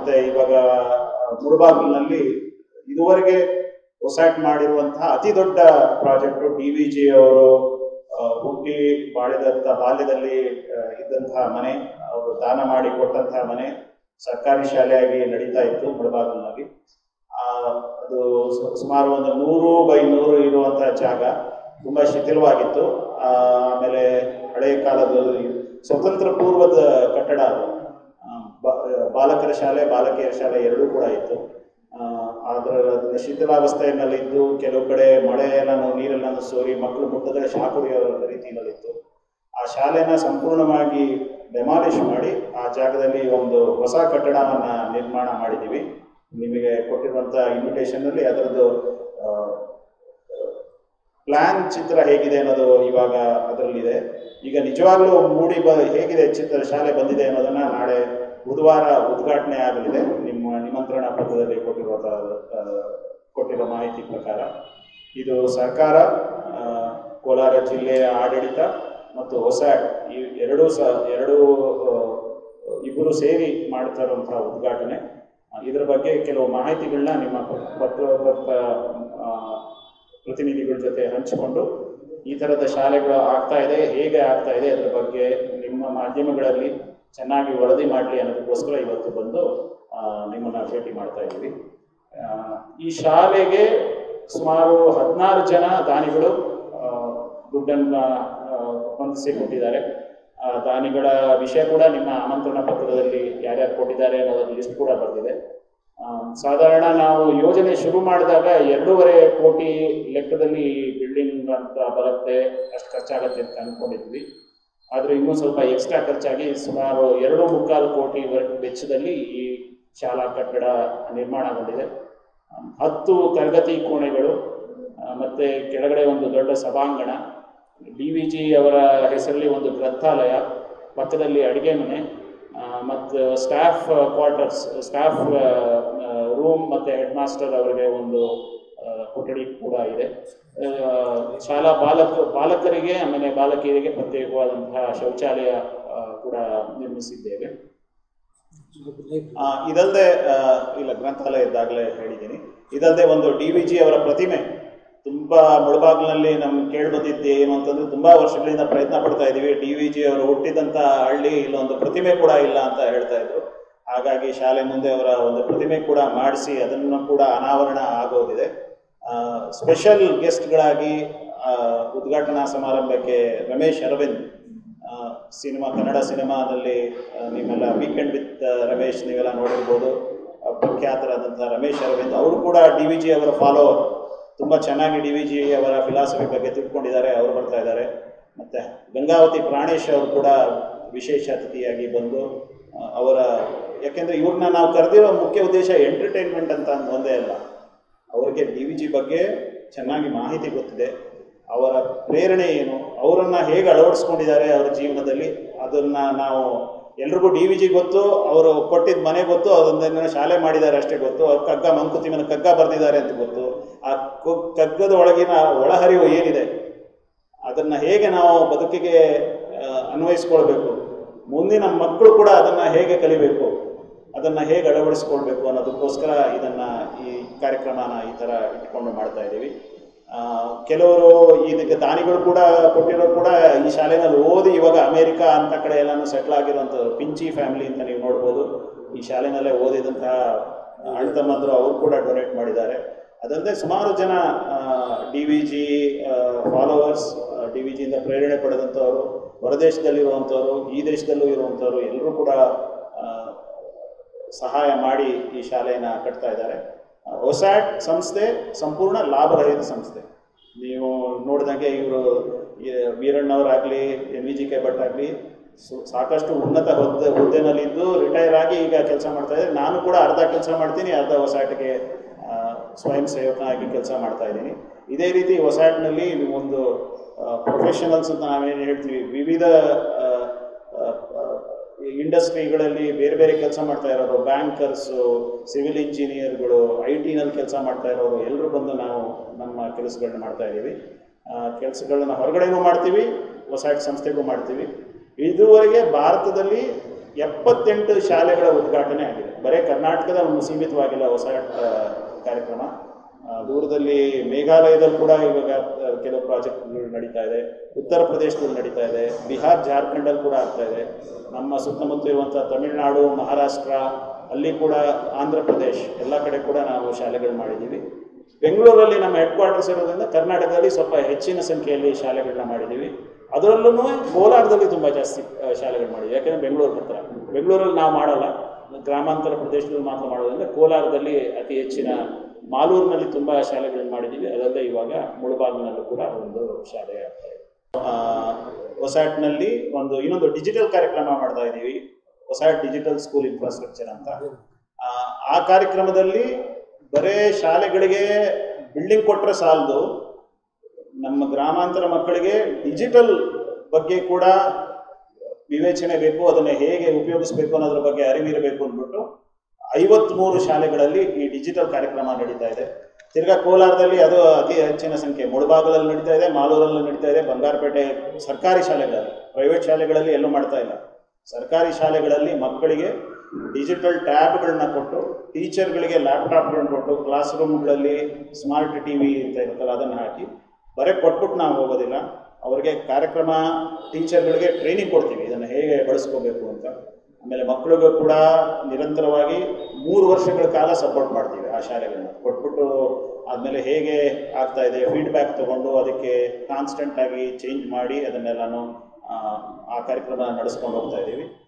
ಮತ್ತೆ ಇವಾಗ ಮುಳಬಾಗಿಲಿನಲ್ಲಿ ಇದುವರೆಗೆ ಒಸಾಟ್ ಮಾಡಿರುವಂತಹ ಅತಿ ದೊಡ್ಡ ಪ್ರಾಜೆಕ್ಟ್ ಡಿ ವಿ ಜಿ ಅವರು ಆ, ಹುಟ್ಟಿ ಬಾಳಿದಂತ ಬಾಲ್ಯದಲ್ಲಿ ಆ, ಇದ್ದಂತಹ ಮನೆ ಅವರು ದಾನ ಮಾಡಿ ಕೊಟ್ಟಂತಹ ಮನೆ ಸರ್ಕಾರಿ ಶಾಲೆಯಾಗಿ ನಡೀತಾ ಇತ್ತು ಮುಳಬಾಗಿಲಿನಲ್ಲಿ ಆ, ಅದು ಸು- ಸುಮಾರು ಒಂದು ನೂರು ಬೈ ನೂರು ಇರುವಂತಹ ಜಾಗ ತುಂಬಾ ಶಿಥಿಲವಾಗಿತ್ತು ಆ, ಆಮೇಲೆ ಹಳೆಯ ಕಾಲದ ಸ್ವತಂತ್ರ ಪೂರ್ವದ ಕಟ್ಟಡ ಅದು ಆ, ಬ- ಬಾಲಕರ ಶಾಲೆ ಬಾಲಕಿಯರ ಶಾಲೆ ಎರಡೂ ಕೂಡ ಇತ್ತು ಆ, ಅದರ ಅದರ ಶಿಥಿಲಾವಸ್ಥೆಯಲ್ಲಿದ್ದು ಕೆಲವು ಕಡೆ ಮಳೆ ಎಲ್ಲಾನು ನೀರೆಲ್ಲನೂ ಸೋರಿ ಮಕ್ಕಳು ಮುಟ್ಟಿದ್ರೆ ಶಾಕ್ ಹೊಡೆಯೋ ರೀತಿಯಲ್ಲಿತ್ತು ಆ ಶಾಲೆನ ಸಂಪೂರ್ಣವಾಗಿ ಡೆಮಾಲಿಷ್ ಮಾಡಿ ಆ ಜಾಗದಲ್ಲಿ ಒಂದು ಹೊಸ ಕಟ್ಟಡವನ್ನ ನಿರ್ಮಾಣ ಮಾಡಿದ್ದೀವಿ ನಿಮಗೆ ಕೊಟ್ಟಿರುವಂತ ಇನ್ವಿಟೇಷನ್ ಅಲ್ಲಿ ಅದರದ್ದು ಪ್ಲಾನ್ ಚಿತ್ರ ಹೇಗಿದೆ ಅನ್ನೋದು ಇವಾಗ ಅದರಲ್ಲಿದೆ ಈಗ ನಿಜವಾಗ್ಲೂ ಮೂಡಿ ಬ ಹೇಗಿದೆ ಚಿತ್ರ ಶಾಲೆ ಬಂದಿದೆ ಅನ್ನೋದನ್ನ ನಾಳೆ ಬುಧವಾರ ಉದ್ಘಾಟನೆ ಆಗಲಿದೆ ನಿಮ್ಮ ನಿಮಂತ್ರಣ ಪತ್ರದಲ್ಲಿ ಕೊಟ್ಟಿರುವ ಕೊಟ್ಟಿರೋ ಮಾಹಿತಿ ಪ್ರಕಾರ ಇದು ಸರ್ಕಾರ ಆ, ಕೋಲಾರ ಜಿಲ್ಲೆಯ ಆಡಳಿತ ಮತ್ತು ಹೊಸಾಟ್ ಈ ಎರಡೂ ಸ ಎರಡೂ ಆ, ಇಬ್ಬರು ಸೇರಿ ಮಾಡ್ತಾ ಇರುವಂತಹ ಉದ್ಘಾಟನೆ ಆ, ಇದರ ಬಗ್ಗೆ ಕೆಲವು ಮಾಹಿತಿಗಳನ್ನ ನಿಮ್ಮ ಪತ್ರಕರ್ತ ಆ, ಪ್ರತಿನಿಧಿಗಳ ಜೊತೆ ಹಂಚಿಕೊಂಡು ಈ ಥರದ ಶಾಲೆಗಳು ಆಗ್ತಾ ಇದೆ ಹೇಗೆ ಆಗ್ತಾ ಇದೆ ಅದರ ಬಗ್ಗೆ ನಿಮ್ಮ ಮಾಧ್ಯಮಗಳಲ್ಲಿ ಚೆನ್ನಾಗಿ ವರದಿ ಮಾಡಲಿ ಅನ್ನೋದಕ್ಕೋಸ್ಕರ ಇವತ್ತು ಬಂದು ಆ, ನಿಮ್ಮನ್ನ ಭೇಟಿ ಮಾಡ್ತಾ ಇದ್ದೀವಿ ಆ, ಈ ಶಾಲೆಗೆ ಸುಮಾರು ಹದಿನಾರು ಜನ ದಾನಿಗಳು ಆ, ದುಡ್ಡನ್ನ ಆ, ಹೊಂದಿಸಿ ಕೊಟ್ಟಿದ್ದಾರೆ ಆ ದಾನಿಗಳ ವಿಷಯ ಕೂಡ ನಿಮ್ಮ ಆಮಂತ್ರಣ ಪತ್ರದಲ್ಲಿ ಯಾರ್ಯಾರು ಕೊಟ್ಟಿದ್ದಾರೆ ಅನ್ನೋದ್ರ ಲಿಸ್ಟ್ ಕೂಡ ಬರ್ತಿದೆ ಆ, ಸಾಧಾರಣ ನಾವು ಯೋಜನೆ ಶುರು ಮಾಡಿದಾಗ ಎರಡೂವರೆ ಕೋಟಿ ಲೆಕ್ಕದಲ್ಲಿ ಬಿಲ್ಡಿಂಗ್ ಅಂತ ಬರುತ್ತೆ ಅಷ್ಟು ಖರ್ಚಾಗತ್ತೆ ಅಂತ ಅನ್ಕೊಂಡಿದ್ವಿ ಆದ್ರೆ ಇನ್ನೂ ಸ್ವಲ್ಪ ಎಕ್ಸ್ಟ್ರಾ ಖರ್ಚಾಗಿ ಸುಮಾರು ಎರಡು ಮುಕ್ಕಾಲು ಕೋಟಿ ವರೆ- ವೆಚ್ಚದಲ್ಲಿ ಈ ಶಾಲಾ ಕಟ್ಟಡ ನಿರ್ಮಾಣಗೊಂಡಿದೆ ಆ, ಹತ್ತು ತರಗತಿ ಕೋಣೆಗಳು ಆ, ಮತ್ತೆ ಕೆಳಗಡೆ ಒಂದು ದೊಡ್ಡ ಸಭಾಂಗಣ ಡಿ ವಿ ಜಿ ಅವರ ಹೆಸರಲ್ಲಿ ಒಂದು ಗ್ರಂಥಾಲಯ ಪಕ್ಕದಲ್ಲಿ ಅಡಿಗೆ ಮನೆ ಮತ್ತು ಸ್ಟಾಫ್ ಕ್ವಾರ್ಟರ್ಸ್ ಸ್ಟಾಫ್ ರೂಮ್ ಮತ್ತು ಹೆಡ್ ಮಾಸ್ಟರ್ ಅವರಿಗೆ ಒಂದು ಆ, ಕೊಠಡಿ ಕೂಡ ಇದೆ ಆ, ಶಾಲಾ ಬಾಲಕ ಬಾಲಕರಿಗೆ ಆಮೇಲೆ ಬಾಲಕಿಯರಿಗೆ ಪ್ರತ್ಯೇಕವಾದಂತಹ ಶೌಚಾಲಯ ಆ, ಕೂಡ ನಿರ್ಮಿಸಿದ್ದೇವೆ ಆ, ಇದಲ್ಲದೆ ಆ, ಇಲ್ಲ ಗ್ರಂಥಾಲಯ ಇದ್ದಾಗಲೇ ಹೇಳಿದ್ದೀನಿ ಇದಲ್ಲದೆ ಒಂದು ಡಿ ವಿ ಜಿ ಅವರ ಪ್ರತಿಮೆ ತುಂಬಾ ಮುಳಬಾಗಿಲಿನಲ್ಲಿ ನಮ್ಗೆ ಕೇಳಿ ಬಂದಿದ್ದು ಏನು ಅಂತಂದ್ರೆ ತುಂಬಾ ವರ್ಷಗಳಿಂದ ಪ್ರಯತ್ನ ಪಡ್ತಾ ಇದೀವಿ ಡಿ ವಿ ಜಿ ಅವರು ಹುಟ್ಟಿದಂತ ಹಳ್ಳಿ ಇಲ್ಲೊಂದು ಪ್ರತಿಮೆ ಕೂಡ ಇಲ್ಲ ಅಂತ ಹೇಳ್ತಾ ಇದ್ರು ಹಾಗಾಗಿ ಶಾಲೆ ಮುಂದೆ ಅವರ ಒಂದು ಪ್ರತಿಮೆ ಕೂಡ ಮಾಡಿಸಿ ಅದನ್ನು ಕೂಡ ಅನಾವರಣ ಆಗೋದಿದೆ ಸ್ಪೆಷಲ್ ಗೆಸ್ಟ್ಗಳಾಗಿ ಉದ್ಘಾಟನಾ ಸಮಾರಂಭಕ್ಕೆ ರಮೇಶ್ ಅರವಿಂದ್ ಆ, ಸಿನಿಮಾ ಕನ್ನಡ ಸಿನಿಮಾದಲ್ಲಿ ಆ, ನೀವೆಲ್ಲ ವೀಕೆಂಡ್ ವಿತ್ ರಮೇಶ್ ನೀವೆಲ್ಲ ನೋಡಿರ್ಬೋದು ಆ, ಪ್ರಖ್ಯಾತರಾದಂಥ ರಮೇಶ್ ಅರವಿಂದ್ ಅವರು ಕೂಡ ಡಿ ವಿ ಜಿ ಅವರ ಫಾಲೋವರ್ ತುಂಬ ಚೆನ್ನಾಗಿ ಡಿ ವಿ ಜಿ ಅವರ ಫಿಲಾಸಫಿ ಬಗ್ಗೆ ತಿಳ್ಕೊಂಡಿದ್ದಾರೆ ಅವರು ಬರ್ತಾ ಇದ್ದಾರೆ ಮತ್ತು ಗಂಗಾವತಿ ಪ್ರಾಣೇಶ್ ಅವರು ಕೂಡ ವಿಶೇಷ ಅತಿಥಿಯಾಗಿ ಬಂದು ಆ, ಅವರ ಯಾಕೆಂದರೆ ಇವ್ರನ್ನ ನಾವು ಕರೆದಿರೋ ಮುಖ್ಯ ಉದ್ದೇಶ ಎಂಟರ್ಟೈನ್ಮೆಂಟ್ ಅಂತ ಒಂದೇ ಅಲ್ಲ ಅವರಿಗೆ ಡಿ ವಿ ಜಿ ಬಗ್ಗೆ ಚೆನ್ನಾಗಿ ಮಾಹಿತಿ ಗೊತ್ತಿದೆ ಅವರ ಪ್ರೇರಣೆ ಏನು ಅವರನ್ನ ಹೇಗೆ ಅಳವಡಿಸ್ಕೊಂಡಿದ್ದಾರೆ ಅವರ ಜೀವನದಲ್ಲಿ ಅದನ್ನ ನಾವು ಎಲ್ರಿಗೂ ಡಿ ವಿ ಜಿ ಗೊತ್ತು ಅವರು ಕೊಟ್ಟಿದ್ದ ಮನೆ ಗೊತ್ತು ಅದೊಂದನ್ನ ಶಾಲೆ ಮಾಡಿದ್ದಾರೆ ಅಷ್ಟೇ ಗೊತ್ತು ಅವ್ರು ಕಗ್ಗ ಮಂಕುತಿಮ್ಮನ ಕಗ್ಗ ಬರೆದಿದ್ದಾರೆ ಅಂತ ಗೊತ್ತು ಆ ಕು- ಕಗ್ಗದ ಒಳಗಿನ ಒಳಹರಿವು ಏನಿದೆ ಅದನ್ನ ಹೇಗೆ ನಾವು ಬದುಕಿಗೆ ಆ, ಅನ್ವಯಿಸ್ಕೊಳ್ಬೇಕು ಮುಂದಿನ ಮಕ್ಕಳು ಕೂಡ ಅದನ್ನ ಹೇಗೆ ಕಲಿಬೇಕು ಅದನ್ನ ಹೇಗೆ ಅಳವಡಿಸ್ಕೊಳ್ಬೇಕು ಅನ್ನೋದಕ್ಕೋಸ್ಕರ ಇದನ್ನ ಈ ಕಾರ್ಯಕ್ರಮನ ಈ ತರ ಇಟ್ಕೊಂಡು ಮಾಡ್ತಾ ಇದ್ದೀವಿ ಆ, ಕೆಲವರು ಇದಕ್ಕೆ ದಾನಿಗಳು ಕೂಡ ಕೊಟ್ಟಿರೋರು ಕೂಡ ಈ ಶಾಲೆನಲ್ಲಿ ಓದಿ ಇವಾಗ ಅಮೆರಿಕ ಅಂತ ಕಡೆ ಎಲ್ಲಾನು ಸೆಟ್ಲ್ ಆಗಿರುವಂಥದ್ದು ಪಿಂಚಿ ಫ್ಯಾಮಿಲಿ ಅಂತ ನೀವು ನೋಡ್ಬೋದು ಈ ಶಾಲೆನಲ್ಲೇ ಓದಿದಂತಹ ಅಣ್ಣ ತಮ್ಮಂದರು ಅವರು ಕೂಡ ಡೊನೇಟ್ ಮಾಡಿದ್ದಾರೆ ಅದಲ್ಲದೆ ಸುಮಾರು ಜನ D V G followers D V ಜಿಯಿಂದ ಪ್ರೇರಣೆ ಪಡೆದಂಥವ್ರು ಹೊರದೇಶದಲ್ಲಿರುವಂಥವ್ರು ಈ ದೇಶದಲ್ಲೂ ಇರುವಂಥವ್ರು ಎಲ್ಲರೂ ಕೂಡ ಆ, ಸಹಾಯ ಮಾಡಿ ಈ ಶಾಲೆಯನ್ನು ಕಟ್ತಾ ಇದ್ದಾರೆ ಒಸಾಟ್ ಸಂಸ್ಥೆ ಸಂಪೂರ್ಣ ಲಾಭರಹಿತ ಸಂಸ್ಥೆ ನೀವು ನೋಡಿದಂಗೆ ಇವರು ವೀರಣ್ಣವರಾಗಲಿ N V G K Bhat ಆಗಲಿ ಸಾಕಷ್ಟು ಉನ್ನತ ಹುದ್ದೆ ಹುದ್ದೆನಲ್ಲಿದ್ದು ರಿಟೈರ್ ಆಗಿ ಈಗ ಕೆಲಸ ಮಾಡ್ತಾ ಇದ್ದಾರೆ ನಾನು ಕೂಡ ಅರ್ಧ ಕೆಲಸ ಮಾಡ್ತೀನಿ ಅರ್ಧ ಹೊಸಾಟಿಗೆ ಆ, ಸ್ವಯಂ ಸೇವಕನಾಗಿ ಕೆಲಸ ಮಾಡ್ತಾ ಇದ್ದೀನಿ ಇದೇ ರೀತಿ ಹೊಸಾಟ್ನಲ್ಲಿ ಒಂದು ಪ್ರೊಫೆಷನಲ್ಸ್ ಅಂತ ನಾವೇನು ಹೇಳ್ತೀವಿ ವಿವಿಧ ಆ, ಆ, ಆ, ಇಂಡಸ್ಟ್ರಿಗಳಲ್ಲಿ ಬೇರೆ ಬೇರೆ ಕೆಲಸ ಮಾಡ್ತಾ ಇರೋರು ಬ್ಯಾಂಕರ್ಸು ಸಿವಿಲ್ ಇಂಜಿನಿಯರ್ಗಳು ಐ ಟಿನಲ್ಲಿ ಕೆಲಸ ಮಾಡ್ತಾ ಇರೋರು ಎಲ್ಲರೂ ಬಂದು ನಾವು ನಮ್ಮ ಕೆಲಸಗಳನ್ನ ಮಾಡ್ತಾ ಇದ್ದೀವಿ ಕೆಲಸಗಳನ್ನ ಹೊರಗಡೆನೂ ಮಾಡ್ತೀವಿ ಹೊಸಾಟ್ ಸಂಸ್ಥೆಗೂ ಮಾಡ್ತೀವಿ ಇದುವರೆಗೆ ಭಾರತದಲ್ಲಿ ಎಪ್ಪತ್ತೆಂಟು ಶಾಲೆಗಳ ಉದ್ಘಾಟನೆ ಆಗಿದೆ ಬರೀ ಕರ್ನಾಟಕದ ಒಂದು ಸೀಮಿತವಾಗಿಲ್ಲ ಹೊಸ ಆ, ಕಾರ್ಯಕ್ರಮ ಆ, ದೂರದಲ್ಲಿ ಮೇಘಾಲಯದಲ್ಲಿ ಕೂಡ ಇವಾಗ ಆ, ಕೆಲವು ಪ್ರಾಜೆಕ್ಟ್ಗಳು ನಡೀತಾ ಇದೆ ಉತ್ತರ ಪ್ರದೇಶದಲ್ಲಿ ನಡೀತಾ ಇದೆ ಬಿಹಾರ್ ಜಾರ್ಖಂಡಲ್ಲಿ ಕೂಡ ಆಗ್ತಾ ಇದೆ ನಮ್ಮ ಸುತ್ತಮುತ್ತ ಇರುವಂಥ ತಮಿಳುನಾಡು ಮಹಾರಾಷ್ಟ್ರ ಅಲ್ಲಿ ಕೂಡ ಆಂಧ್ರ ಪ್ರದೇಶ್ ಎಲ್ಲ ಕಡೆ ಕೂಡ ನಾವು ಶಾಲೆಗಳು ಮಾಡಿದ್ದೀವಿ ಬೆಂಗಳೂರಲ್ಲಿ ನಮ್ಮ ಹೆಡ್ ಕ್ವಾರ್ಟರ್ಸ್ ಇರೋದ್ರಿಂದ ಕರ್ನಾಟಕದಲ್ಲಿ ಸ್ವಲ್ಪ ಹೆಚ್ಚಿನ ಸಂಖ್ಯೆಯಲ್ಲಿ ಶಾಲೆಗಳನ್ನ ಮಾಡಿದ್ದೀವಿ ಅದರಲ್ಲೂ ಕೋಲಾರದಲ್ಲಿ ತುಂಬ ಜಾಸ್ತಿ ಆ, ಶಾಲೆಗಳು ಮಾಡಿದ್ದೀವಿ ಯಾಕೆಂದರೆ ಬೆಂಗಳೂರು ಹತ್ರ ಬೆಂಗಳೂರಲ್ಲಿ ನಾವು ಮಾಡಲ್ಲ ಗ್ರಾಮಾಂತರ ಪ್ರದೇಶದಲ್ಲಿ ಮಾತ್ರ ಮಾಡೋದ್ರಿಂದ ಕೋಲಾರದಲ್ಲಿ ಅತಿ ಹೆಚ್ಚಿನ ಮಾಲೂರಿನಲ್ಲಿ ತುಂಬ ಶಾಲೆಗಳನ್ನು ಮಾಡಿದ್ದೀವಿ ಅದಲ್ಲದೆ ಇವಾಗ ಮುಳಬಾಗಿನಲ್ಲೂ ಕೂಡ ಒಂದು ಶಾಲೆ ಆಗ್ತಾ ಇದೆ ಆ, ಹೊಸಾಟ್ನಲ್ಲಿ ಒಂದು ಇನ್ನೊಂದು ಡಿಜಿಟಲ್ ಕಾರ್ಯಕ್ರಮ ಮಾಡ್ತಾ ಇದ್ದೀವಿ ಹೊಸಾಟ್ ಡಿಜಿಟಲ್ ಸ್ಕೂಲ್ ಇನ್ಫ್ರಾಸ್ಟ್ರಕ್ಚರ್ ಅಂತ ಆ, ಆ ಕಾರ್ಯಕ್ರಮದಲ್ಲಿ ಬರೇ ಶಾಲೆಗಳಿಗೆ ಬಿಲ್ಡಿಂಗ್ ಕೊಟ್ಟರೆ ಸಾಲದು ನಮ್ಮ ಗ್ರಾಮಾಂತರ ಮಕ್ಕಳಿಗೆ ಡಿಜಿಟಲ್ ಬಗ್ಗೆ ಕೂಡ ವಿವೇಚನೆ ಬೇಕು ಅದನ್ನು ಹೇಗೆ ಉಪಯೋಗಿಸಬೇಕು ಅನ್ನೋದ್ರ ಬಗ್ಗೆ ಅರಿವಿರಬೇಕು ಅಂದ್ಬಿಟ್ಟು ಐವತ್ಮೂರು ಶಾಲೆಗಳಲ್ಲಿ ಈ ಡಿಜಿಟಲ್ ಕಾರ್ಯಕ್ರಮ ನಡೀತಾ ಇದೆ ತಿರ್ಗಾ ಕೋಲಾರದಲ್ಲಿ ಅದು ಅತಿ ಹೆಚ್ಚಿನ ಸಂಖ್ಯೆ ಮುಳಬಾಗಲಲ್ಲಿ ನಡೀತಾ ಇದೆ ಮಾಲೂರಲ್ಲಿ ನಡೀತಾ ಇದೆ ಬಂಗಾರಪೇಟೆ ಸರ್ಕಾರಿ ಶಾಲೆಗಳಲ್ಲಿ ಪ್ರೈವೇಟ್ ಶಾಲೆಗಳಲ್ಲಿ ಎಲ್ಲೂ ಮಾಡ್ತಾ ಇಲ್ಲ ಸರ್ಕಾರಿ ಶಾಲೆಗಳಲ್ಲಿ ಮಕ್ಕಳಿಗೆ ಡಿಜಿಟಲ್ ಟ್ಯಾಬ್ಗಳನ್ನ ಕೊಟ್ಟು ಟೀಚರ್ಗಳಿಗೆ ಲ್ಯಾಪ್ಟಾಪ್ಗಳನ್ನ ಕೊಟ್ಟು ಕ್ಲಾಸ್ ರೂಮ್ಗಳಲ್ಲಿ ಸ್ಮಾರ್ಟ್ ಟಿ ವಿ ಅಂತ ಇರುತ್ತಲ್ಲ ಅದನ್ನು ಹಾಕಿ ಬರೀ ಕೊಟ್ಬಿಟ್ಟು ನಾವು ಹೋಗೋದಿಲ್ಲ ಅವರಿಗೆ ಕಾರ್ಯಕ್ರಮ ಟೀಚರ್ಗಳಿಗೆ ಟ್ರೈನಿಂಗ್ ಕೊಡ್ತೀವಿ ಇದನ್ನು ಹೇಗೆ ಬಳಸ್ಕೋಬೇಕು ಅಂತ ಆಮೇಲೆ ಮಕ್ಕಳಿಗೂ ಕೂಡ ನಿರಂತರವಾಗಿ ಮೂರು ವರ್ಷಗಳ ಕಾಲ ಸಪೋರ್ಟ್ ಮಾಡ್ತೀವಿ ಆ ಶಾಲೆಗಳನ್ನ ಕೊಟ್ಬಿಟ್ಟು ಆದಮೇಲೆ ಹೇಗೆ ಆಗ್ತಾ ಇದೆ ಫೀಡ್ಬ್ಯಾಕ್ ತೊಗೊಂಡು ಅದಕ್ಕೆ ಕಾನ್ಸ್ಟೆಂಟ್ ಆಗಿ ಚೇಂಜ್ ಮಾಡಿ ಅದನ್ನೆಲ್ಲನೂ ಆ, ಆ ಕಾರ್ಯಕ್ರಮ ನಡೆಸ್ಕೊಂಡು ಹೋಗ್ತಾ ಇದ್ದೀವಿ